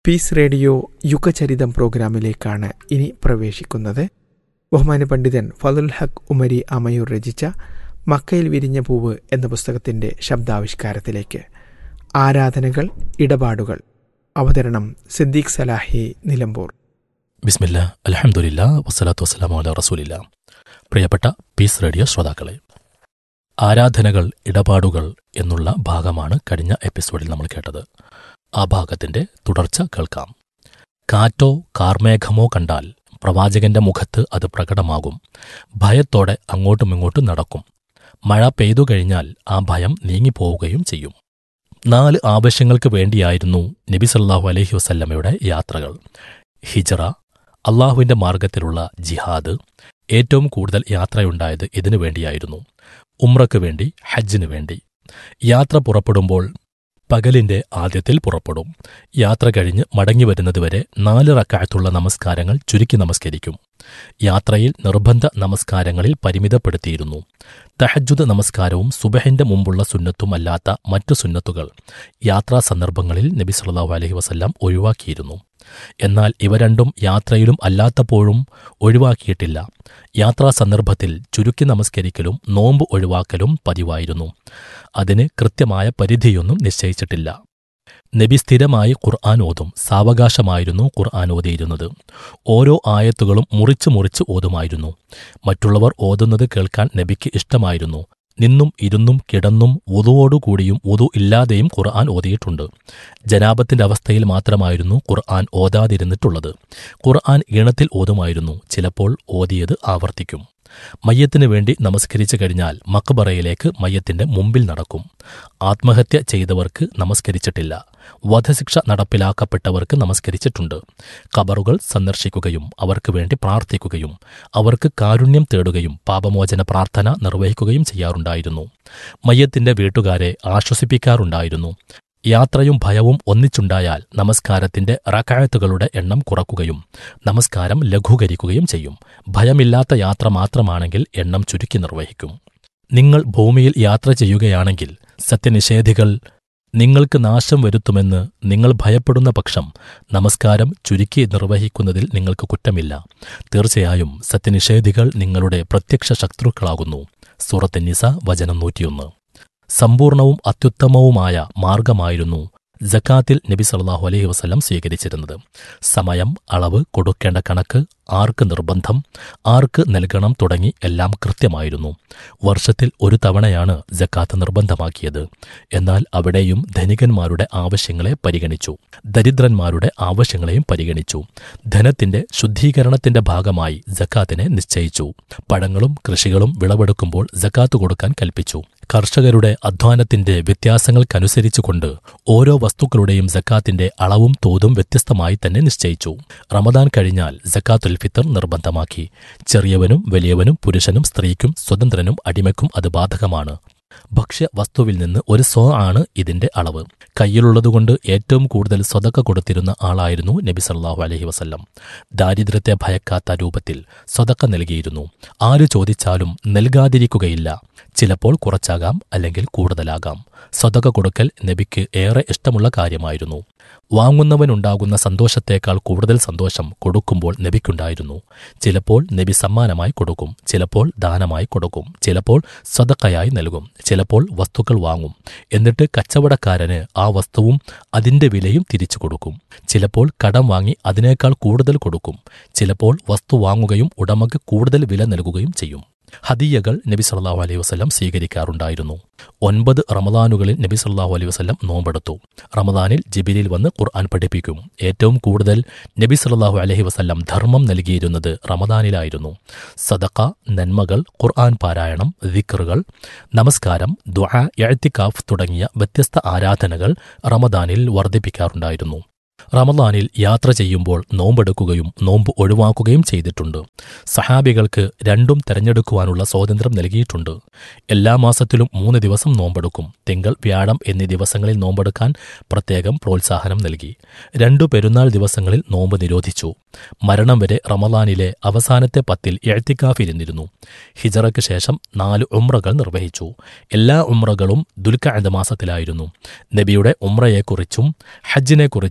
Piece radio യുഗചരിതം പ്രോഗ്രാമിലേക്കാണ് ഇനി പ്രവേശിക്കുന്നത് ബഹുമാന പണ്ഡിതൻ ഫതുൽ ഹക്ക് ഉമരി അമയൂർ രചിച്ച മക്കയിൽ വിരിഞ്ഞ പൂവ് എന്ന പുസ്തകത്തിന്റെ ശബ്ദാവിഷ്കാരത്തിലേക്ക് ആരാധനകൾ ഇടപാടുകൾ അവതരണം സിദ്ദീഖ് സലാഹി നിലമ്പൂർ ബിസ്മില്ല അലഹമുല്ല വസ്സലാത്തു വസ്സലാമു അല റസൂലില്ല പ്രിയപ്പെട്ട പീസ് റേഡിയോ ശ്രോതാക്കളെ ആരാധനകൾ ഇടപാടുകൾ എന്നുള്ള ഭാഗമാണ് കഴിഞ്ഞ എപ്പിസോഡിൽ നമ്മൾ കേട്ടത് ആ ഭാഗത്തിന്റെ തുടർച്ച കേൾക്കാം കാറ്റോ കാർമേഘമോ കണ്ടാൽ പ്രവാചകന്റെ മുഖത്ത് അത് പ്രകടമാകും ഭയത്തോടെ അങ്ങോട്ടും ഇങ്ങോട്ടും നടക്കും മഴ പെയ്തു കഴിഞ്ഞാൽ ആ ഭയം നീങ്ങിപ്പോവുകയും ചെയ്യും നാല് ആവശ്യങ്ങൾക്ക് വേണ്ടിയായിരുന്നു നബി സല്ലാഹു അലഹി വസല്ലമയുടെ യാത്രകൾ ഹിജറ അള്ളാഹുവിന്റെ മാർഗത്തിലുള്ള ജിഹാദ് ഏറ്റവും കൂടുതൽ യാത്രയുണ്ടായത് ഇതിനു വേണ്ടിയായിരുന്നു ഉമ്രയ്ക്ക് വേണ്ടി ഹജ്ജിനു വേണ്ടി യാത്ര പുറപ്പെടുമ്പോൾ പകലിന്റെ ആദ്യത്തിൽ പുറപ്പെടും യാത്ര കഴിഞ്ഞ് മടങ്ങി വരുന്നതുവരെ നാല് റക്കായത്തുള്ള നമസ്കാരങ്ങൾ ചുരുക്കി നമസ്കരിക്കും യാത്രയിൽ നിർബന്ധ നമസ്കാരങ്ങളിൽ പരിമിതപ്പെടുത്തിയിരുന്നു തഹജുദ് നമസ്കാരവും സുബഹിന്റെ മുമ്പുള്ള സുന്നത്തും അല്ലാത്ത മറ്റു സുന്നത്തുകൾ യാത്രാ സന്ദർഭങ്ങളിൽ നബി സല്ലല്ലാഹു അലൈഹി വസല്ലം ഒഴിവാക്കിയിരുന്നു എന്നാൽ ഇവ രണ്ടും യാത്രയിലും അല്ലാത്തപ്പോഴും ഒഴിവാക്കിയിട്ടില്ല യാത്രാ സന്ദർഭത്തിൽ ചുരുക്കി നമസ്കരിക്കലും നോമ്പ് ഒഴിവാക്കലും പതിവായിരുന്നു അതിന് കൃത്യമായ പരിധിയൊന്നും നിശ്ചയിച്ചിട്ടില്ല നബി സ്ഥിരമായി ഖുർആൻ ഓതും സാവകാശമായിരുന്നു ഖുർആൻ ഓതിയിരുന്നത് ഓരോ ആയത്തുകളും മുറിച്ച് മുറിച്ച് ഓതുമായിരുന്നു മറ്റുള്ളവർ ഓതുന്നത് കേൾക്കാൻ നബിക്ക് ഇഷ്ടമായിരുന്നു നിന്നും ഇരുന്നും കിടന്നും ഉതുവോടുകൂടിയും ഉതു ഇല്ലാതെയും ഖുർആൻ ഓതിയിട്ടുണ്ട് ജനാപത്തിന്റെ അവസ്ഥയിൽ മാത്രമായിരുന്നു ഖുർആൻ ഓതാതിരുന്നിട്ടുള്ളത് ഖുർആൻ ഈണത്തിൽ ഓതുമായിരുന്നു ചിലപ്പോൾ ഓതിയത് ആവർത്തിക്കും മയ്യത്തിനു വേണ്ടി നമസ്കരിച്ചു കഴിഞ്ഞാൽ മക്ബറയിലേക്ക് മയ്യത്തിന്റെ മുമ്പിൽ നടക്കും ആത്മഹത്യ ചെയ്തവർക്ക് നമസ്കരിച്ചിട്ടില്ല വധശിക്ഷ നടപ്പിലാക്കപ്പെട്ടവർക്ക് നമസ്കരിച്ചിട്ടുണ്ട് ഖബറുകൾ സന്ദർശിക്കുകയും അവർക്ക് വേണ്ടി പ്രാർത്ഥിക്കുകയും അവർക്ക് കാരുണ്യം തേടുകയും പാപമോചന പ്രാർത്ഥന നിർവഹിക്കുകയും ചെയ്യാറുണ്ടായിരുന്നു മയ്യത്തിന്റെ വീട്ടുകാരെ ആശ്വസിപ്പിക്കാറുണ്ടായിരുന്നു യാത്രയും ഭയവും ഒന്നിച്ചുണ്ടായാൽ നമസ്കാരത്തിന്റെ റക്കായത്തുകളുടെ എണ്ണം കുറക്കുകയും നമസ്കാരം ലഘൂകരിക്കുകയും ചെയ്യും ഭയമില്ലാത്ത യാത്ര മാത്രമാണെങ്കിൽ എണ്ണം ചുരുക്കി നിർവഹിക്കും നിങ്ങൾ ഭൂമിയിൽ യാത്ര ചെയ്യുകയാണെങ്കിൽ സത്യനിഷേധികൾ നിങ്ങൾക്ക് നാശം വരുത്തുമെന്ന് നിങ്ങൾ ഭയപ്പെടുന്ന പക്ഷം നമസ്കാരം ചുരുക്കി നിർവഹിക്കുന്നതിൽ നിങ്ങൾക്ക് കുറ്റമില്ല തീർച്ചയായും സത്യനിഷേധികൾ നിങ്ങളുടെ പ്രത്യക്ഷ ശത്രുക്കളാകുന്നു സൂറത്ത് നിസ വചനം നൂറ്റിയൊന്ന് സമ്പൂർണവും അത്യുത്തമവുമായ മാർഗമായിരുന്നു ജക്കാത്തിൽ നബി സല്ലാഹു അലൈഹി വസ്ലം സ്വീകരിച്ചിരുന്നത് സമയം അളവ് കൊടുക്കേണ്ട കണക്ക് ആർക്ക് നിർബന്ധം ആർക്ക് നൽകണം തുടങ്ങി എല്ലാം കൃത്യമായിരുന്നു വർഷത്തിൽ ഒരു തവണയാണ് ജക്കാത്ത് നിർബന്ധമാക്കിയത് എന്നാൽ അവിടെയും ധനികന്മാരുടെ ആവശ്യങ്ങളെ പരിഗണിച്ചു ദരിദ്രന്മാരുടെ ആവശ്യങ്ങളെയും പരിഗണിച്ചു ധനത്തിന്റെ ശുദ്ധീകരണത്തിന്റെ ഭാഗമായി ജക്കാത്തിനെ നിശ്ചയിച്ചു പഴങ്ങളും കൃഷികളും വിളവെടുക്കുമ്പോൾ ജക്കാത്ത് കൊടുക്കാൻ കൽപ്പിച്ചു കർഷകരുടെ അധ്വാനത്തിന്റെ വ്യത്യാസങ്ങൾക്കനുസരിച്ചുകൊണ്ട് ഓരോ വസ്തുക്കളുടെയും ജക്കാത്തിന്റെ അളവും തോതും വ്യത്യസ്തമായി തന്നെ നിശ്ചയിച്ചു റമദാൻ കഴിഞ്ഞാൽ ജക്കാത്തുൽ ഫിത്തർ നിർബന്ധമാക്കി ചെറിയവനും വലിയവനും പുരുഷനും സ്ത്രീക്കും സ്വതന്ത്രനും അടിമയ്ക്കും അത് ബാധകമാണ് ഭക്ഷ്യ വസ്തുവിൽ നിന്ന് ഒരു സ്വ ആണ് ഇതിന്റെ അളവ് കയ്യിലുള്ളതുകൊണ്ട് ഏറ്റവും കൂടുതൽ സ്വതക്ക കൊടുത്തിരുന്ന ആളായിരുന്നു നബി സല്ലാഹു അലഹി വസല്ലം ദാരിദ്ര്യത്തെ ഭയക്കാത്ത രൂപത്തിൽ സ്വതക്ക നൽകിയിരുന്നു ആര് ചോദിച്ചാലും നൽകാതിരിക്കുകയില്ല ചിലപ്പോൾ കുറച്ചാകാം അല്ലെങ്കിൽ കൂടുതലാകാം സ്വതക കൊടുക്കൽ നബിക്ക് ഏറെ ഇഷ്ടമുള്ള കാര്യമായിരുന്നു വാങ്ങുന്നവനുണ്ടാകുന്ന സന്തോഷത്തേക്കാൾ കൂടുതൽ സന്തോഷം കൊടുക്കുമ്പോൾ നബിക്കുണ്ടായിരുന്നു ചിലപ്പോൾ നബി സമ്മാനമായി കൊടുക്കും ചിലപ്പോൾ ദാനമായി കൊടുക്കും ചിലപ്പോൾ സ്വതക്കയായി നൽകും ചിലപ്പോൾ വസ്തുക്കൾ വാങ്ങും എന്നിട്ട് കച്ചവടക്കാരന് ആ വസ്തുവും അതിന്റെ വിലയും തിരിച്ചു കൊടുക്കും ചിലപ്പോൾ കടം വാങ്ങി അതിനേക്കാൾ കൂടുതൽ കൊടുക്കും ചിലപ്പോൾ വസ്തു വാങ്ങുകയും ഉടമയ്ക്ക് കൂടുതൽ വില നൽകുകയും ചെയ്യും ഹദിയകൾ നബി സല്ലാഹു അലൈഹി വസ്ലം സ്വീകരിക്കാറുണ്ടായിരുന്നു ഒൻപത് റമദാനുകളിൽ നബി സല്ലാഹു അലൈഹി വസ്ലം നോമ്പെടുത്തു റമദാനിൽ ജിബിലിൽ വന്ന് ഖുർആൻ പഠിപ്പിക്കും ഏറ്റവും കൂടുതൽ നബി സല്ലാഹു അലൈഹി വസ്ലം ധർമ്മം നൽകിയിരുന്നത് റമദാനിലായിരുന്നു സദക്ക നന്മകൾ ഖുർആൻ പാരായണം ദിക്കറുകൾ നമസ്കാരം ദുആ എഴുത്തിക്കാഫ് തുടങ്ങിയ വ്യത്യസ്ത ആരാധനകൾ റമദാനിൽ വർദ്ധിപ്പിക്കാറുണ്ടായിരുന്നു റമദാനിൽ യാത്ര ചെയ്യുമ്പോൾ നോമ്പെടുക്കുകയും നോമ്പ് ഒഴിവാക്കുകയും ചെയ്തിട്ടുണ്ട് സഹാബികൾക്ക് രണ്ടും തെരഞ്ഞെടുക്കുവാനുള്ള സ്വാതന്ത്ര്യം നൽകിയിട്ടുണ്ട് എല്ലാ മാസത്തിലും മൂന്ന് ദിവസം നോമ്പെടുക്കും തിങ്കൾ വ്യാഴം എന്നീ ദിവസങ്ങളിൽ നോമ്പെടുക്കാൻ പ്രത്യേകം പ്രോത്സാഹനം നൽകി രണ്ടു പെരുന്നാൾ ദിവസങ്ങളിൽ നോമ്പ് നിരോധിച്ചു മരണം വരെ റമദാനിലെ അവസാനത്തെ പത്തിൽ എഴുത്തിക്കാഫിരുന്നിരുന്നു ഹിജറയ്ക്ക് ശേഷം നാല് ഉമ്രകൾ നിർവഹിച്ചു എല്ലാ ഉമ്രകളും ദുൽഖഅദ് മാസത്തിലായിരുന്നു നബിയുടെ ഉമ്രയെക്കുറിച്ചും ഹജ്ജിനെക്കുറിച്ചും മുമ്പ്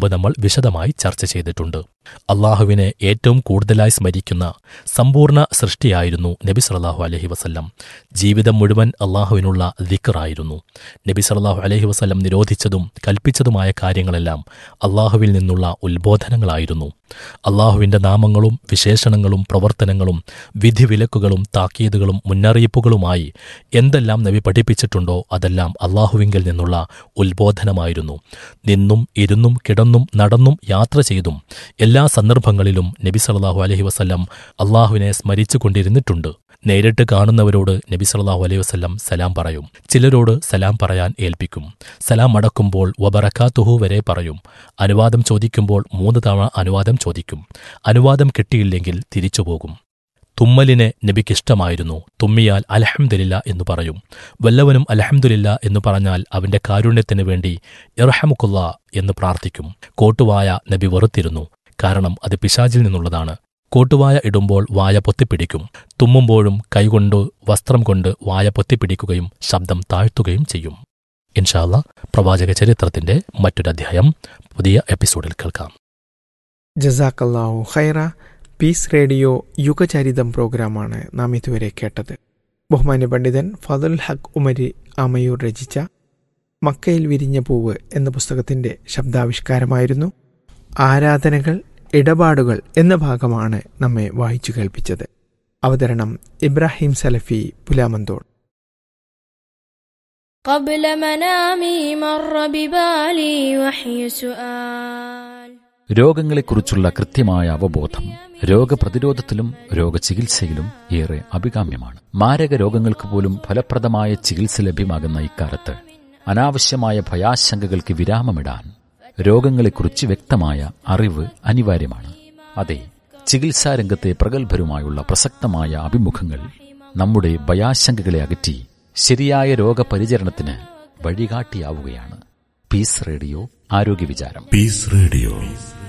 മുമ്പ് നമ്മൾ വിശദമായി ചർച്ച ചെയ്തിട്ടുണ്ട് അള്ളാഹുവിനെ ഏറ്റവും കൂടുതലായി സ്മരിക്കുന്ന സമ്പൂർണ്ണ സൃഷ്ടിയായിരുന്നു നബി സല്ലാഹു അലഹി വസല്ലം ജീവിതം മുഴുവൻ അള്ളാഹുവിനുള്ള ദിക്കറായിരുന്നു നബി സല്ലാഹു അലഹി വസല്ലം നിരോധിച്ചതും കൽപ്പിച്ചതുമായ കാര്യങ്ങളെല്ലാം അള്ളാഹുവിൽ നിന്നുള്ള ഉത്ബോധനങ്ങളായിരുന്നു അള്ളാഹുവിന്റെ നാമങ്ങളും വിശേഷണങ്ങളും പ്രവർത്തനങ്ങളും വിധിവിലക്കുകളും താക്കീതുകളും മുന്നറിയിപ്പുകളുമായി എന്തെല്ലാം നബി പഠിപ്പിച്ചിട്ടുണ്ടോ അതെല്ലാം അള്ളാഹുവിങ്കിൽ നിന്നുള്ള ഉത്ബോധനമായിരുന്നു നിന്നും ഇരുന്നും കിടന്നും നടന്നും യാത്ര ചെയ്തും എല്ലാ സന്ദർഭങ്ങളിലും നബി സല്ലാഹു അലഹി വസ്ല്ലം അള്ളാഹുവിനെ സ്മരിച്ചു കൊണ്ടിരുന്നിട്ടുണ്ട് നേരിട്ട് കാണുന്നവരോട് നബി സല്ലാഹു അലൈഹി വസ്ല്ലം സലാം പറയും ചിലരോട് സലാം പറയാൻ ഏൽപ്പിക്കും സലാം മടക്കുമ്പോൾ വബറക്കാത്തുഹു വരെ പറയും അനുവാദം ചോദിക്കുമ്പോൾ മൂന്ന് തവണ അനുവാദം ചോദിക്കും അനുവാദം കിട്ടിയില്ലെങ്കിൽ തിരിച്ചുപോകും തുമ്മലിനെ നബിക്കിഷ്ടമായിരുന്നു തുമ്മിയാൽ അലഹംദുലില്ല എന്ന് പറയും വല്ലവനും അലഹംദുലില്ല എന്ന് പറഞ്ഞാൽ അവന്റെ കാരുണ്യത്തിന് വേണ്ടി ഇറഹമുക്കുള്ള എന്ന് പ്രാർത്ഥിക്കും കോട്ടുവായ നബി വെറുത്തിരുന്നു കാരണം അത് പിശാചിൽ നിന്നുള്ളതാണ് കോട്ടുവായ ഇടുമ്പോൾ വായ പൊത്തിപ്പിടിക്കും തുമ്മുമ്പോഴും കൈകൊണ്ട് വസ്ത്രം കൊണ്ട് വായ പൊത്തിപ്പിടിക്കുകയും ശബ്ദം താഴ്ത്തുകയും ചെയ്യും ഇൻഷാല്ല പ്രവാചക ചരിത്രത്തിന്റെ മറ്റൊരധ്യായം പുതിയ എപ്പിസോഡിൽ കേൾക്കാം ജസാക്കല്ലാഹു ഖൈറ പീസ് റേഡിയോ യുഗചരിതം പ്രോഗ്രാമാണ് നാം ഇതുവരെ കേട്ടത് ബഹുമാന്യ പണ്ഡിതൻ ഫതുൽ ഹക്ക് ഉമരി അമയൂർ രചിച്ച മക്കയിൽ വിരിഞ്ഞ പൂവ് എന്ന പുസ്തകത്തിന്റെ ശബ്ദാവിഷ്കാരമായിരുന്നു ആരാധനകൾ ഇടപാടുകൾ എന്ന ഭാഗമാണ് നമ്മെ വായിച്ചു കേൾപ്പിച്ചത് അവതരണം ഇബ്രാഹിം സലഫി പുലാമന്തോൾ قبل منامي مر ببالي وحي سؤال രോഗങ്ങളെക്കുറിച്ചുള്ള കൃത്യമായ അവബോധം രോഗപ്രതിരോധത്തിലും രോഗചികിത്സയിലും ഏറെ അഭികാമ്യമാണ് മാരക രോഗങ്ങൾക്ക് പോലും ഫലപ്രദമായ ചികിത്സ ലഭ്യമാകുന്ന ഇക്കാലത്ത് അനാവശ്യമായ ഭയാശങ്കകൾക്ക് വിരാമമിടാൻ രോഗങ്ങളെക്കുറിച്ച് വ്യക്തമായ അറിവ് അനിവാര്യമാണ് അതെ ചികിത്സാരംഗത്തെ പ്രഗത്ഭരുമായുള്ള പ്രസക്തമായ അഭിമുഖങ്ങൾ നമ്മുടെ ഭയാശങ്കകളെ അകറ്റി ശരിയായ രോഗപരിചരണത്തിന് വഴികാട്ടിയാവുകയാണ് പീസ് റേഡിയോ ആരോഗ്യ വിചാരം Peace Radio.